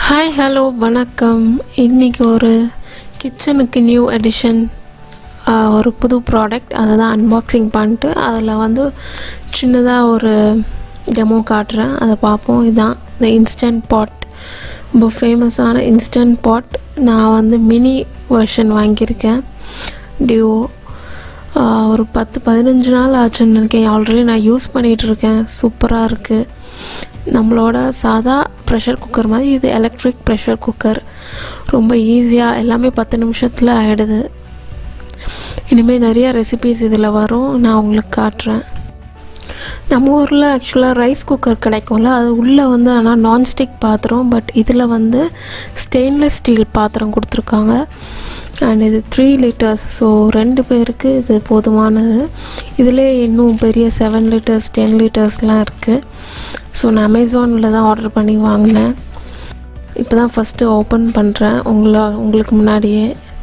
hi hello வணக்கம் இன்றைக்கி ஒரு கிச்சனுக்கு நியூ எடிஷன் ஒரு புது ப்ராடக்ட் அதை தான் அன்பாக்சிங் பண்ணிட்டு அதில் வந்து சின்னதாக ஒரு டெமோ காட்டுறேன் அதை பார்ப்போம் இதுதான் இந்த இன்ஸ்டன்ட் பாட் ரொம்ப ஃபேமஸான இன்ஸ்டன்ட் பாட் நான் வந்து மினி வெர்ஷன் வாங்கியிருக்கேன் டியோ ஒரு பத்து பதினஞ்சு நாள் ஆச்சுன்னு நினைக்கிறேன் ஆல்ரெடி நான் யூஸ் பண்ணிகிட்டு இருக்கேன் சூப்பராக இருக்குது நம்மளோட சாதா ப்ரெஷர் குக்கர் மாதிரி இது எலக்ட்ரிக் ப்ரெஷர் குக்கர் ரொம்ப ஈஸியாக எல்லாமே பத்து நிமிஷத்தில் ஆகிடுது இனிமேல் நிறைய ரெசிபீஸ் இதில் வரும் நான் உங்களுக்கு காட்டுறேன் நம்ம ஊரில் ஆக்சுவலாக ரைஸ் குக்கர் கிடைக்கும்ல அது உள்ளே வந்து ஆனால் நான்ஸ்டிக் பாத்திரம் பட் இதில் வந்து ஸ்டெயின்லெஸ் ஸ்டீல் பாத்திரம் கொடுத்துருக்காங்க அண்ட் இது த்ரீ லிட்டர்ஸ் ஸோ ரெண்டு பேருக்கு இது போதுமானது இதிலே இன்னும் பெரிய செவன் லிட்டர்ஸ் டென் லிட்டர்ஸ்லாம் இருக்குது ஸோ நான் அமேசானில் தான் ஆர்டர் பண்ணி வாங்கினேன் இப்போ தான் ஃபஸ்ட்டு ஓப்பன் பண்ணுறேன் உங்களை உங்களுக்கு முன்னாடியே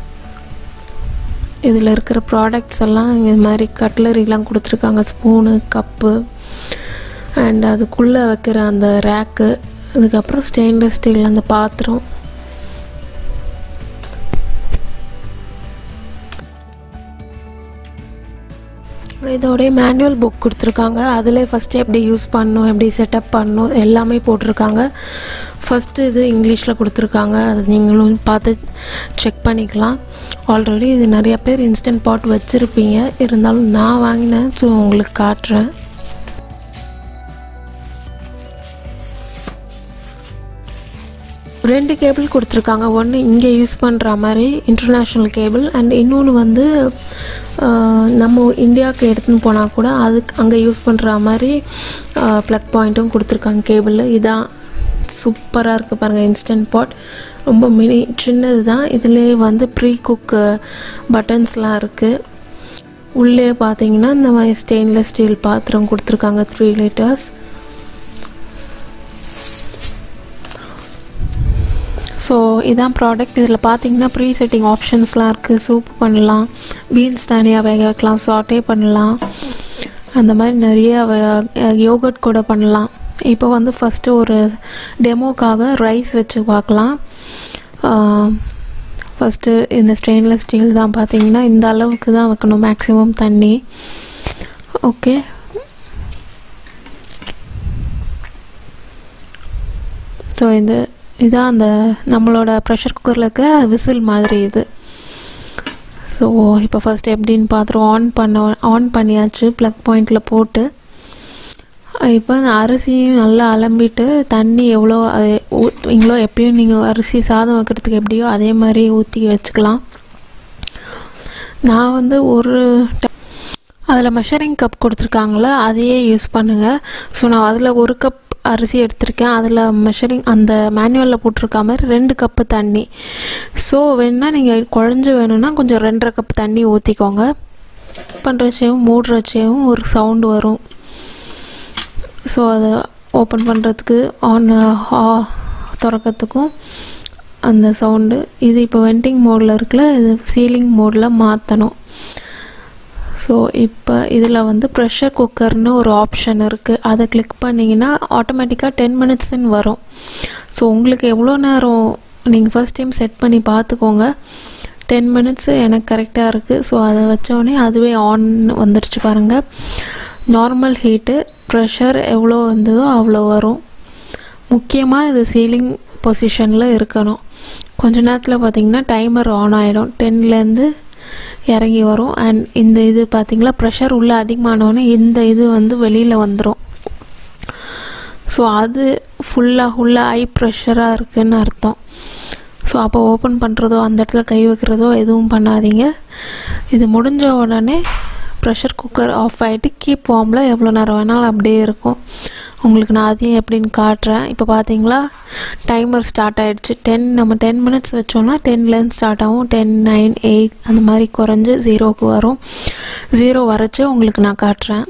இதில் இருக்கிற ப்ராடக்ட்ஸ் எல்லாம் இது மாதிரி கட்லரிலாம் கொடுத்துருக்காங்க ஸ்பூனு கப்பு அண்ட் அதுக்குள்ளே வைக்கிற அந்த ரேக்கு அதுக்கப்புறம் ஸ்டெயின்லெஸ் ஸ்டீல் அந்த பாத்திரம் இதோடைய மேனுவல் புக் கொடுத்துருக்காங்க அதில் ஃபஸ்ட்டு எப்படி யூஸ் பண்ணணும் எப்படி செட்டப் பண்ணணும் எல்லாமே போட்டிருக்காங்க ஃபஸ்ட்டு இது இங்கிலீஷில் கொடுத்துருக்காங்க அது நீங்களும் பார்த்து செக் பண்ணிக்கலாம் ஆல்ரெடி இது நிறைய பேர் இன்ஸ்டன்ட் பாட் வச்சுருப்பீங்க இருந்தாலும் நான் வாங்கினேன் ஸோ உங்களுக்கு காட்டுறேன் ரெண்டு கேபிள் கொடுத்துருக்காங்க ஒன்று இங்கே யூஸ் பண்ணுற மாதிரி இன்டர்நேஷ்னல் கேபிள் அண்ட் இன்னொன்று வந்து நம்ம இந்தியாவுக்கு எடுத்துன்னு போனால் கூட அதுக்கு அங்கே யூஸ் பண்ணுற மாதிரி ப்ளக் பாயிண்ட்டும் கொடுத்துருக்காங்க கேபிள் இதான் சூப்பராக இருக்குது பாருங்கள் இன்ஸ்டன்ட் பாட் ரொம்ப மினி சின்னது தான் இதிலே வந்து ப்ரீ குக்கு பட்டன்ஸ்லாம் இருக்குது உள்ளே பார்த்தீங்கன்னா இந்த மாதிரி ஸ்டெயின்லெஸ் ஸ்டீல் பாத்திரம் கொடுத்துருக்காங்க த்ரீ லிட்டர்ஸ் ஸோ இதான் ப்ராடக்ட் இதில் பார்த்தீங்கன்னா ப்ரீ செட்டிங் ஆப்ஷன்ஸ்லாம் இருக்குது சூப் பண்ணலாம் பீன்ஸ் தனியாக வேக வைக்கலாம் சாட்டே பண்ணலாம் அந்த மாதிரி நிறைய யோகட் கூட பண்ணலாம் இப்போ வந்து ஃபஸ்ட்டு ஒரு டெமோக்காக ரைஸ் வச்சு பார்க்கலாம் ஃபஸ்ட்டு இந்த ஸ்டெயின்லெஸ் ஸ்டீல் தான் பார்த்தீங்கன்னா இந்த அளவுக்கு தான் வைக்கணும் மேக்ஸிமம் தண்ணி ஓகே ஸோ இந்த இதான் அந்த நம்மளோட ப்ரெஷர் குக்கரில் இருக்க விசில் மாதிரி இது ஸோ இப்போ ஃபஸ்ட் எப்படின்னு பார்த்துருவோம் ஆன் பண்ண ஆன் பண்ணியாச்சு ப்ளக் பாயிண்டில் போட்டு இப்போ அந்த அரிசியும் நல்லா அலம்பிட்டு தண்ணி எவ்வளோ அது ஊற்றுவீங்களோ எப்படியும் நீங்கள் அரிசி சாதம் வைக்கிறதுக்கு எப்படியோ அதே மாதிரி ஊற்றி வச்சுக்கலாம் நான் வந்து ஒரு அதில் மெஷரிங் கப் கொடுத்துருக்காங்களே அதையே யூஸ் பண்ணுங்கள் ஸோ நான் அதில் ஒரு கப் அரிசி எடுத்திருக்கேன் அதில் மெஷரிங் அந்த மேனுவலில் போட்டிருக்க மாதிரி ரெண்டு கப்பு தண்ணி ஸோ வேணால் நீங்கள் குழஞ்சி வேணும்னா கொஞ்சம் ரெண்டரை கப் தண்ணி ஊற்றிக்கோங்க பண்ணுறச்சையும் மூடுறச்சையும் ஒரு சவுண்டு வரும் ஸோ அதை ஓப்பன் பண்ணுறதுக்கு ஆன் திறக்கிறதுக்கும் அந்த சவுண்டு இது இப்போ வெண்டிங் மோடில் இருக்குல்ல இது சீலிங் மோடில் மாற்றணும் ஸோ இப்போ இதில் வந்து ப்ரெஷர் குக்கர்னு ஒரு ஆப்ஷன் இருக்குது அதை கிளிக் பண்ணிங்கன்னா ஆட்டோமேட்டிக்காக டென் மினிட்ஸ்ன்னு வரும் ஸோ உங்களுக்கு எவ்வளோ நேரம் நீங்கள் ஃபஸ்ட் டைம் செட் பண்ணி பார்த்துக்கோங்க டென் மினிட்ஸு எனக்கு கரெக்டாக இருக்குது ஸோ அதை வச்சோடனே அதுவே ஆன் வந்துருச்சு பாருங்கள் நார்மல் ஹீட்டு ப்ரெஷர் எவ்வளோ வந்ததோ அவ்வளோ வரும் முக்கியமாக இது சீலிங் பொசிஷனில் இருக்கணும் கொஞ்ச நேரத்தில் பார்த்திங்கன்னா டைமர் ஆன் ஆகிடும் டென்லேருந்து இறங்கி வரும் அண்ட் இந்த இது பார்த்திங்களா ப்ரெஷர் உள்ளே அதிகமானோடனே இந்த இது வந்து வெளியில் வந்துடும் ஸோ அது ஃபுல்லாக ஃபுல்லாக ஹை ப்ரெஷராக இருக்குதுன்னு அர்த்தம் ஸோ அப்போ ஓப்பன் பண்ணுறதோ அந்த இடத்துல கை வைக்கிறதோ எதுவும் பண்ணாதீங்க இது முடிஞ்ச உடனே ப்ரெஷர் குக்கர் ஆஃப் ஆகிட்டு கீப் வார்மில் எவ்வளோ நேரம் வேணாலும் அப்படியே இருக்கும் உங்களுக்கு நான் அதையும் எப்படின்னு காட்டுறேன் இப்போ பார்த்தீங்களா டைமர் ஸ்டார்ட் ஆகிடுச்சு டென் நம்ம டென் மினிட்ஸ் வச்சோம்னா டென்லேருந்து ஸ்டார்ட் ஆகும் டென் நைன் எயிட் அந்த மாதிரி குறைஞ்சி ஜீரோவுக்கு வரும் ஜீரோ வரைச்சி உங்களுக்கு நான் காட்டுறேன்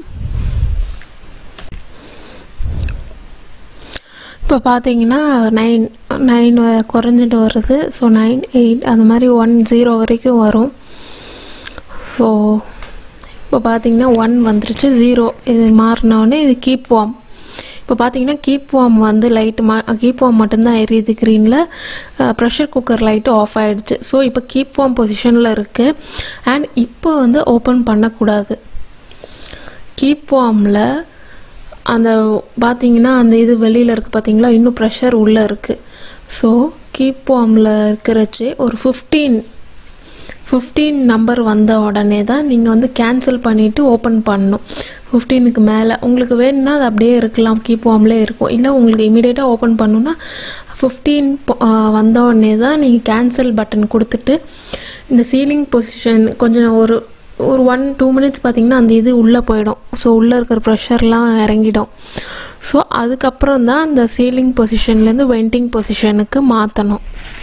இப்போ பார்த்தீங்கன்னா நைன் நைன் குறைஞ்சிட்டு வருது ஸோ நைன் எயிட் அந்த மாதிரி ஒன் ஜீரோ வரைக்கும் வரும் ஸோ இப்போ பார்த்தீங்கன்னா ஒன் வந்துருச்சு ஜீரோ இது மாறினோடனே இது கீப் வார்ம் இப்போ பார்த்தீங்கன்னா கீப் வார்ம் வந்து லைட்டு மா கீப் வார்ம் மட்டும்தான் எரியுது க்ரீனில் ப்ரெஷர் குக்கர் லைட்டு ஆஃப் ஆகிடுச்சு ஸோ இப்போ கீப் வார்ம் பொசிஷனில் இருக்குது அண்ட் இப்போ வந்து ஓப்பன் பண்ணக்கூடாது கீப் வார்மில் அந்த பார்த்தீங்கன்னா அந்த இது வெளியில் இருக்குது பார்த்தீங்களா இன்னும் ப்ரெஷர் உள்ளே இருக்குது ஸோ கீப் வார்மில் இருக்கிறச்சு ஒரு ஃபிஃப்டீன் ஃபிஃப்டீன் நம்பர் வந்த உடனே தான் நீங்கள் வந்து கேன்சல் பண்ணிவிட்டு ஓப்பன் பண்ணணும் ஃபிஃப்டீனுக்கு மேலே உங்களுக்கு வேணும்னா அது அப்படியே இருக்கலாம் கீப் வார்ம்லேயே இருக்கும் இல்லை உங்களுக்கு இமீடியட்டாக ஓப்பன் பண்ணணுன்னா ஃபிஃப்டீன் வந்த உடனே தான் நீங்கள் கேன்சல் பட்டன் கொடுத்துட்டு இந்த சீலிங் பொசிஷன் கொஞ்சம் ஒரு ஒரு ஒன் டூ மினிட்ஸ் பார்த்திங்கன்னா அந்த இது உள்ளே போயிடும் ஸோ உள்ளே இருக்கிற ப்ரெஷர்லாம் இறங்கிடும் ஸோ அதுக்கப்புறம் தான் அந்த சீலிங் பொசிஷன்லேருந்து வெண்டிங் பொசிஷனுக்கு மாற்றணும்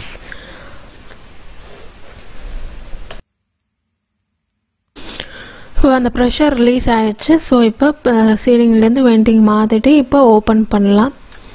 இப்போ அந்த ப்ரெஷர் ரிலீஸ் ஆகிடுச்சு ஸோ இப்போ சீலிங்லேருந்து வெண்டிங் மாற்றிட்டு இப்போ ஓப்பன் பண்ணலாம்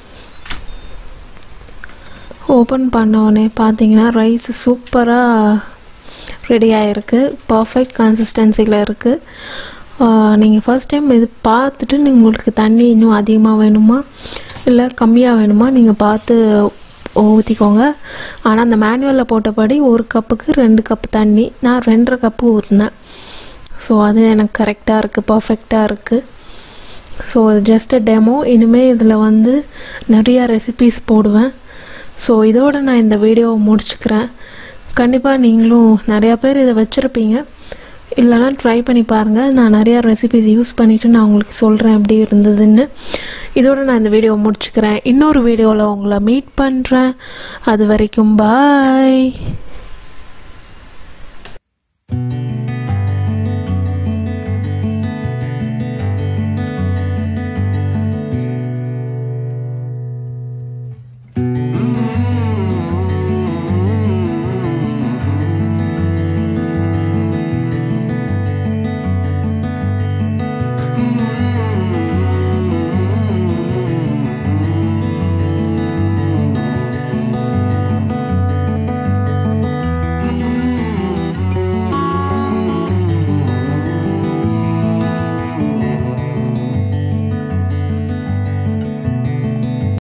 ஓப்பன் பண்ணோடனே பார்த்தீங்கன்னா ரைஸ் சூப்பராக ரெடி ஆகிருக்கு பர்ஃபெக்ட் கன்சிஸ்டன்சியில் இருக்குது நீங்கள் ஃபர்ஸ்ட் டைம் இது பார்த்துட்டு நீங்கள் உங்களுக்கு தண்ணி இன்னும் அதிகமாக வேணுமா இல்லை கம்மியாக வேணுமா நீங்கள் பார்த்து ஊற்றிக்கோங்க ஆனால் அந்த மேனுவலில் போட்டபடி ஒரு கப்புக்கு ரெண்டு கப்பு தண்ணி நான் ரெண்டரை கப்பு ஊற்றினேன் ஸோ அது எனக்கு கரெக்டாக இருக்குது பர்ஃபெக்டாக இருக்குது ஸோ அது ஜஸ்ட் டெமோ இனிமேல் இதில் வந்து நிறையா ரெசிபீஸ் போடுவேன் ஸோ இதோடு நான் இந்த வீடியோவை முடிச்சுக்கிறேன் கண்டிப்பாக நீங்களும் நிறையா பேர் இதை வச்சுருப்பீங்க இல்லைனா ட்ரை பண்ணி பாருங்கள் நான் நிறையா ரெசிபிஸ் யூஸ் பண்ணிவிட்டு நான் உங்களுக்கு சொல்கிறேன் எப்படி இருந்ததுன்னு இதோடு நான் இந்த வீடியோவை முடிச்சுக்கிறேன் இன்னொரு வீடியோவில் உங்களை மீட் பண்ணுறேன் அது வரைக்கும் பாய்